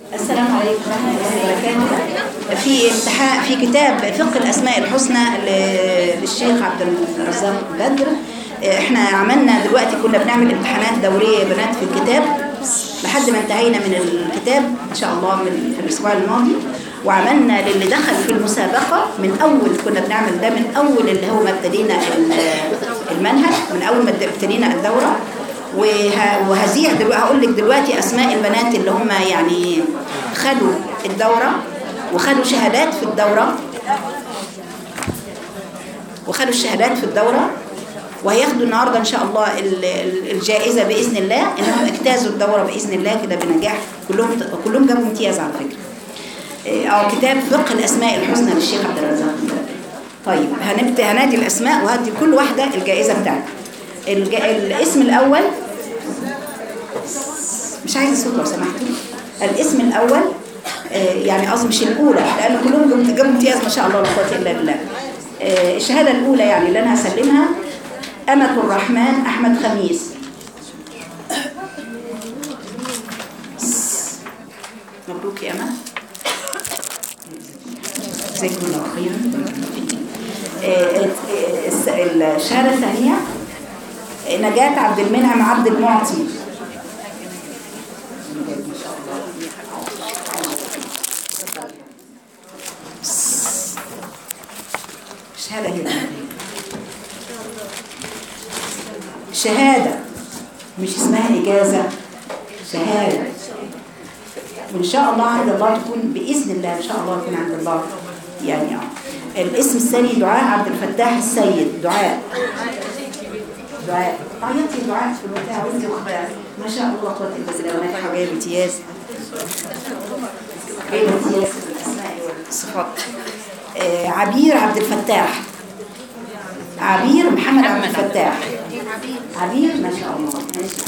السلام عليكم ورحمة الله وبركاته في امتحان في كتاب فقه الأسماء الحسنى ل- للشيخ عبد الرزاق بدر احنا عملنا دلوقتي كنا بنعمل امتحانات دورية يا بنات في الكتاب لحد ما انتهينا من الكتاب ان شاء الله من في الاسبوع الماضي وعملنا للي دخل في المسابقة من أول كنا بنعمل ده من أول اللي هو ما ابتدينا ال- المنهج من أول ما ابتدينا الدورة وه- وهذيع دلوقتي هقول لك دلوقتي اسماء البنات اللي هم يعني خدوا الدوره وخدوا شهادات في الدوره وخدوا الشهادات في الدوره وهياخدوا النهارده ان شاء الله ال- ال- الجائزه باذن الله انهم اجتازوا الدوره باذن الله كده بنجاح كلهم كلهم جابوا امتياز على فكره إيه، اه كتاب فقه الاسماء الحسنى للشيخ عبد الرزاق طيب هنبت هنادي الاسماء وهدي كل واحده الجائزه بتاعتها الج... الاسم الاول مش عايزه صوت لو سمحتوا الاسم الاول آه، يعني قصدي مش الاولى لان كلهم جم- جابوا امتياز ما شاء الله لا قوه الا بالله آه، الشهاده الاولى يعني اللي انا هسلمها امه الرحمن احمد خميس مبروك يا امه جزاكم الله خيرا آه، آه، الس- الشهاده الثانيه آه، نجاة عبد المنعم عبد المعطي شهادة هنا شهادة مش اسمها إجازة شهادة وإن شاء الله عند الله تكون بإذن الله إن شاء الله تكون عند الله يعني اه الاسم الثاني دعاء عبد الفتاح السيد دعاء دعاء عيطي دعاء في البتاع وانت واخده ما شاء الله قوة إلا بالله وناجحة وجاية امتياز جاية امتياز في الأسماء والصفات آه، عبير عبد الفتاح عبير محمد عبد الفتاح عبير ما شاء الله ماشي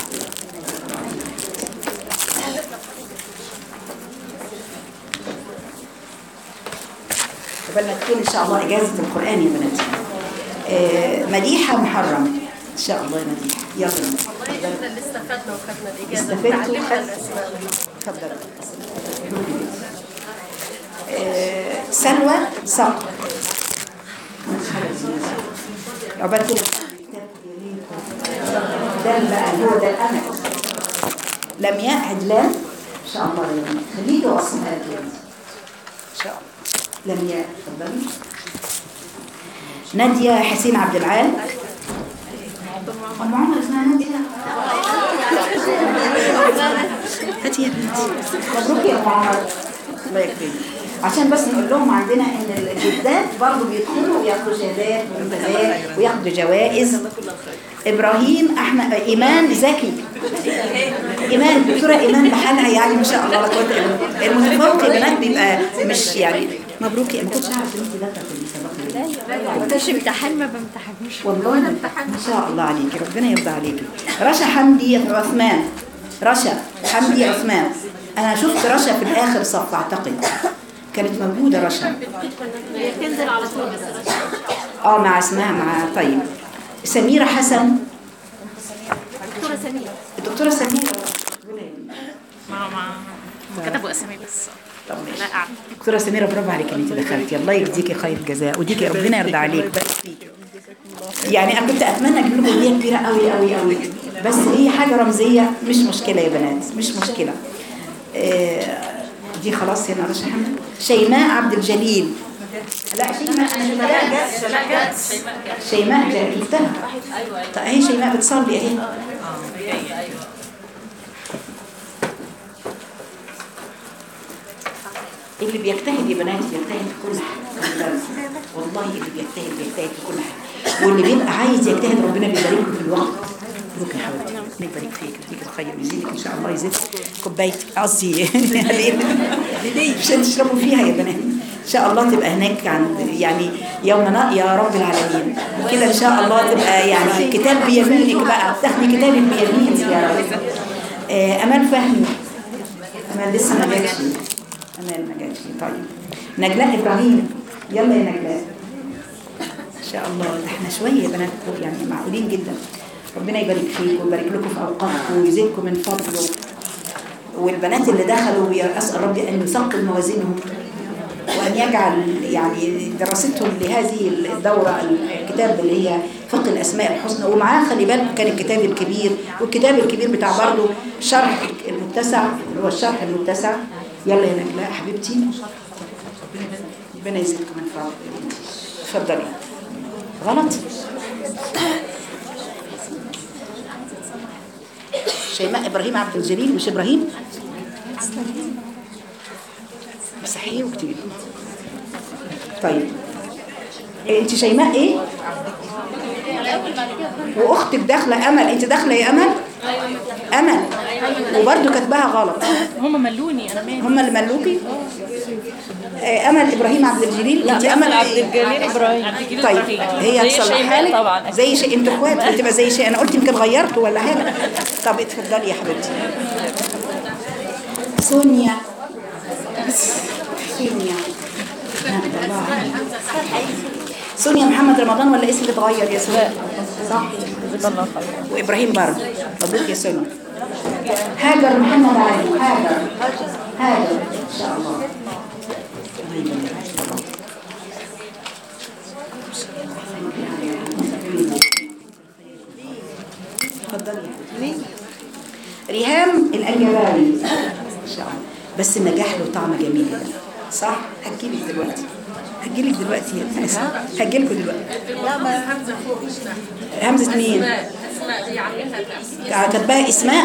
قبل ما تكون ان شاء الله اجازه القران يا بناتي آه، مديحه محرم ان شاء الله يا مديحه يلا والله احنا اللي استفدنا وخدنا الاجازه استفدتوا وتعلمنا وخدتوا الاسماء اتفضل آه، سلوى صقر عقبال كده ده بقى هو ده الامل لمياء عدلان ان شاء الله يا بنات خليكي واصلها لك يا بنتي. ان شاء الله لمياء اتفضلي نادية حسين عبد العال أم عمر اسمها نادية هاتي يا بنتي مبروك يا ام عمر الله يكرمك عشان بس نقول لهم عندنا ان الجدات برضه بيدخلوا وياخدوا شهادات وممتازات وياخدوا جوائز ابراهيم احمد ايمان زكي ايمان دكتوره ايمان بحالها يعني ما شاء الله لا قوه الا بالله المتفوق يا بنات بيبقى مش يعني مبروك يا ما كنتش عارفه ان انت داخله في المسابقه دي. مش امتحان ما بمتحنوش والله ما شاء الله عليكي ربنا يرضى عليكي رشا حمدي عثمان رشا حمدي عثمان انا شفت رشا في الاخر صف اعتقد كانت موجوده رشا هي بتنزل على طول بس اه مع اسمها مع طيب سميره حسن دكتوره سميره الدكتوره سميره ما ما كتبوا اسامي بس طب ماشي. لا اعلم دكتوره سميره برافو عليك ان انت دخلتي الله يجزيكي خير الجزاء وديكي ربنا يرضى عليك بس يعني انا كنت اتمنى اجيب لكم هديه كبيره قوي قوي قوي بس هي حاجه رمزيه مش مشكله يا بنات مش مشكله آه، دي خلاص هنا رشا حمد شيماء عبد الجليل لا شيماء انا شفتها شيماء جا- شفتها طيب اهي شيماء بتصلي اهي اللي بيجتهد يا بنات بيجتهد في كل حاجه والله اللي بيجتهد بيجتهد في كل حاجه واللي بيبقى عايز يجتهد ربنا بيبارك له في الوقت مبروك يا حبيبتي ربنا يبارك فيك يديك الخير ويزيدك ان شاء الله يزيد كوبايه قصدي عشان تشربوا فيها يا بنات ان شاء الله تبقى هناك عند يعني يوم نا- يا رب العالمين كده ان شاء الله تبقى يعني كتاب بيمينك بقى تاخدي كتاب بيمينك يا رب آه، امال فهمي امال لسه ما جاتش امال ما جاتش طيب نجلاء ابراهيم يلا يا نجلاء ان شاء الله ده احنا شويه يا بنات يعني معقولين جدا ربنا يبارك فيك ويبارك لكم في اوقاتكم ويزيدكم من فضله والبنات اللي دخلوا اسال ربي ان يثقل موازينهم وأن يجعل يعني دراستهم لهذه الدورة الكتاب اللي هي فقه الأسماء الحسنى ومعاه خلي بالكم كان الكتاب الكبير والكتاب الكبير بتاع برضه شرح المتسع اللي هو الشرح المتسع يلا يا نجلاء حبيبتي ربنا يزيدكم من فضل اتفضلي غلط شيماء ابراهيم عبد الجليل مش ابراهيم صحيح وكتير طيب إيه، انت شيماء ايه واختك داخله امل انت داخله يا امل امل وبرده كاتباها غلط هم ملوني انا مالي هم اللي ملوكي آه، امل ابراهيم عبد الجليل انت امل عبد الجليل ابراهيم طيب هي زي تصلحها شيماء لك طبعا زي شيء انتوا اخوات بتبقى زي شيء انا قلت يمكن غيرته ولا حاجه طب اتفضلي يا حبيبتي سونيا سونيا نعم، الله عنك. سونيا محمد رمضان ولا اسم اتغير يا سونيا صح جزاك الله خير وابراهيم برضه مبروك يا سونيا هاجر محمد علي هاجر هاجر ان شاء الله الله يبارك فيك. اتفضلي ريهام الأنجباري ان شاء الله بس النجاح له طعم جميل صح هتجيلك دلوقتي هتجيلك دلوقتي يا اسماء هتجيلكوا دلوقتي همزة فوق همزة مين؟ اسماء دي عاملينها باسم كاتباها اسماء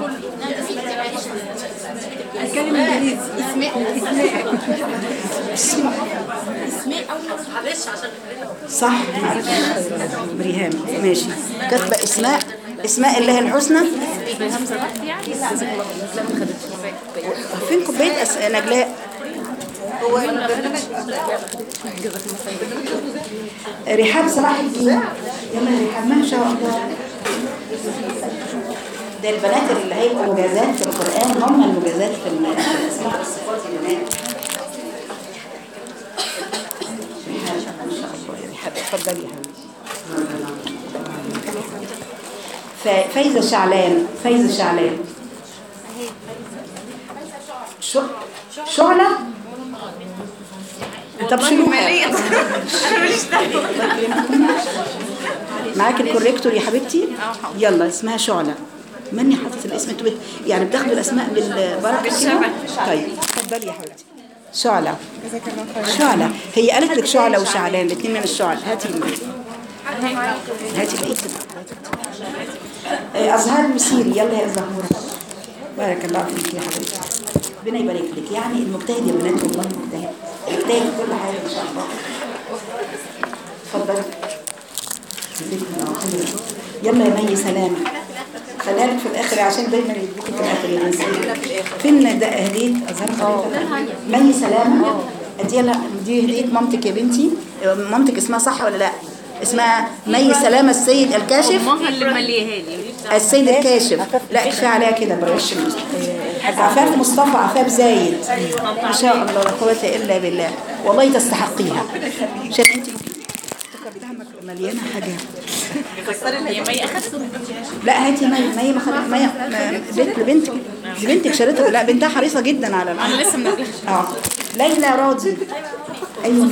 الكلمة الانجليزي اسماء معلش عشان صح معلش ريهام ماشي كاتبه اسماء اسماء الله الحسنى همزه تحت يعني جزاك الله خير لا ما خدتش فين كوبايه أس... نجلاء رحاب صلاح الدين يلا يا رحاب ما شاء الله ده البنات اللي هيبقوا مجازات في القرآن هم المجازات في ال- في الأسماء والصفات يا بنات رحاب ما شاء الله يا رحاب اتفضلي يا حبيبتي ف- فايزة شعلان فايزة شعلان شو شعلة طب شنو معاك الكوريكتور يا حبيبتي يلا اسمها شعلة مني حاطط الاسم انتوا بت... يعني بتاخدوا الاسماء بالبركه كده طيب اتفضلي يا حبيبتي شعلة شعلة هي قالت لك شعلة وشعلان الاثنين من الشعل هاتي هاتي الايد آه، أزهار مسيري يلا يا زهورة بارك الله فيك يا حبيبتي ربنا يبارك لك يعني المجتهد يا بنات والله مجتهد مجتهد في كل حاجة إن شاء الله اتفضلي جزاكم الله خيرا يلا يا مي سلامة خليها لك في الآخر عشان دايما يديك في الآخر يا إنسان فين ده هدية أزهار مي سلامة ادي لها دي هدية مامتك يا بنتي مامتك اسمها صح ولا لا اسمها مي سلامة السيد الكاشف امها اللي مليها لي السيد الكاشف لا كفايه عليها كده بلاش عفاف مصطفى عفاف زايد ما شاء الله لا قوه الا بالله والله تستحقيها عشان انت افتكرتها مك- مليانه حاجه هي مي اخذت لا هاتي مي مي ما خد مي ما- بنت لبنتك دي بنتك شريتها لا بنتها حريصه جدا على انا العمل لسه منزلها اه ليلى راضي ايوه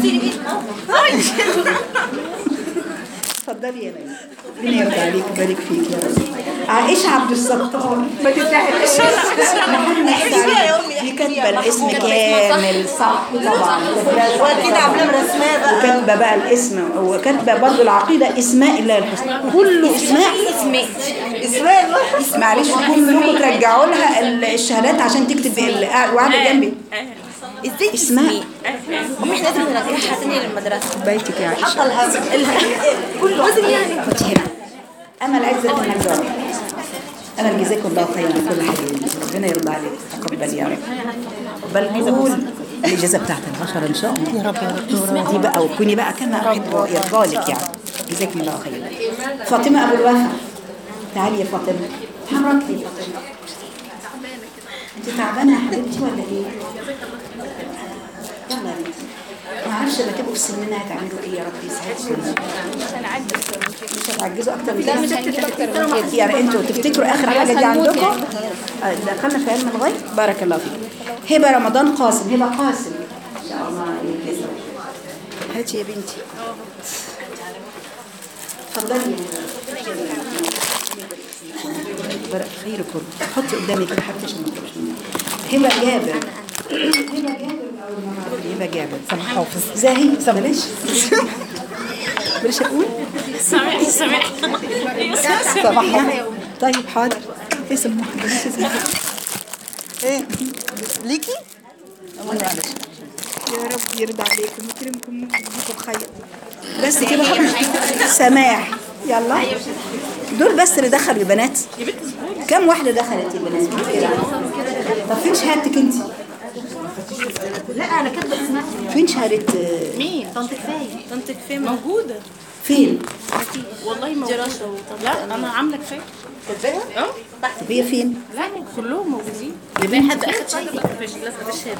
اتفضلي يا ليلى ربنا يرضى عليك ويبارك فيك يا رب عائشة عبد الستار ما تتلهش محمد سعيد دي كاتبة الاسم كامل صح طبعا واكيد عاملين رسمها بقى وكاتبة بقى الاسم وكاتبة برضو العقيدة اسماء الله الحسنى كله اسماء اسماء اسماء الله معلش كلكم ترجعوا لها ال- الشهادات عشان تكتب ال- وقاعدة جنبي ازاي اسماء هم احنا لازم نرجعها تاني للمدرسه بيتك يا عائشة حق الهزم كله لازم يعني حطي هنا امل عزة النجار امل جزاكم الله خيرا كل حاجه ربنا يرضى عليك تقبل يا رب بل كل الاجازه بتاعت البشر ان شاء الله يا رب يا رب دي بقى وكوني بقى كما احب يرضى لك يعني جزاكم الله خيرا فاطمه ابو الوفا تعالي يا فاطمه حركتي يا فاطمه انت تعبانه يا حبيبتي ولا ايه؟ يلا يا بنتي ما اعرفش بتبقوا عندكم في سننا هتعملوا ايه يا رب يسعدكم مش هتعجزوا اكتر من كده يعني انتوا تفتكروا اخر حاجه دي عندكم آه، دخلنا في علم الغيب بارك الله فيك هبه رمضان قاسم هبه قاسم ان شاء الله يكرمك. هاتي يا بنتي اتفضلي بارك خيركم حطي قدامي كده حتى عشان ما تطلعش مني. هبه جابر هبه جابر أول مرة أعرف هبه جابر سامح حافظ زاهي بلاش بلاش اقول سامح سامح صباحنا طيب حاضر ايه سموها بلاش اسمها ايه ليكي أقول معلش يا رب يرضى عليكم ويكرمكم ويجزيكم خير بس كده سماح يلا دول بس اللي دخلوا يا بنات كم واحدة دخلت يا بنات كده طب فين شهادتك انت؟ لا انا كاتبه اسمها فين شهادة آه، مين؟ طنط كفايه طنط كفايه موجودة فين؟ والله موجودة لا أنا عاملة كفاية اه طب هي فين؟ لا كلهم موجودين يبقى حد اخد شهاده بقى مش لازم الشهاده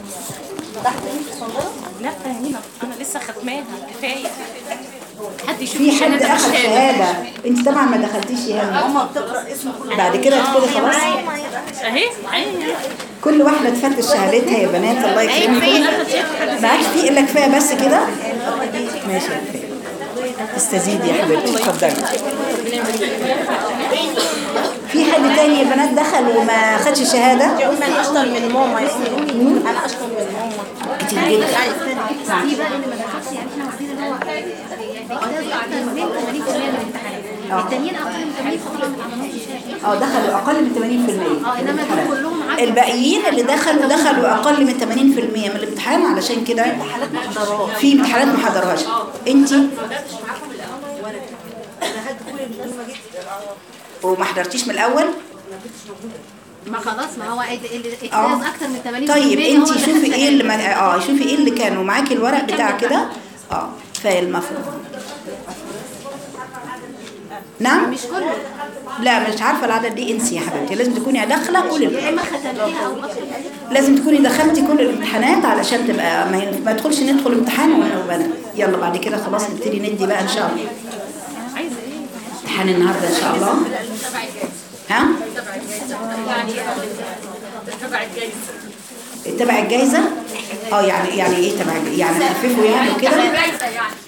لا هنا أنا لسه ختماها كفاية حد يشوف في حد الشهادة اخذ بالشهادة. شهادة انت طبعا ما دخلتيش يا ماما بتقرا اسم بعد كده تدخلي خلاص أهي أهي كل واحدة تفتش شهادتها يا بنات الله يكرمكم معاكش في الا كفايه بس كده ماشي يا كفايه استزيدي يا حبيبتي اتفضلي في حد تاني يا بنات دخل وما خدش شهاده انا اشطر من ماما يا سيدي انا اشطر من ماما كتير جدا دي بقى اللي ما دخلش يعني احنا واخدين اللي هو يعني اكتر من 80% من الامتحانات التانيين اقل من 80% ما عملوش شهاده اه دخلوا اقل من 80% اه انما دول كلهم عدوا الباقيين اللي دخلوا دخلوا اقل من 80% من الامتحان علشان كده في امتحانات ما حضرهاش انت وما حضرتيش من الاول ما خلاص ما هو ال- ال- اه. اجتاز اكتر من 80% طيب هو انت اللي شوفي خد ايه اللي ما اه شوفي ايه اللي كانوا معاكي الورق بتاع كده اه فالمفروض نعم مش كله لا مش عارفه العدد دي انسي يا حبيبتي لازم تكوني داخله كل يا الامتحانات. اما ختمتيها او اكتر لازم تكوني دخلتي كل الامتحانات علشان تبقى ما, ين- ما يدخلش ندخل امتحان وانا وبنات يلا بعد كده خلاص نبتدي ندي بقى ان شاء الله امتحان النهارده ان شاء الله ها تبع الجايزه اه يعني يعني ايه تبع الج- يعني خففوا يعني وكده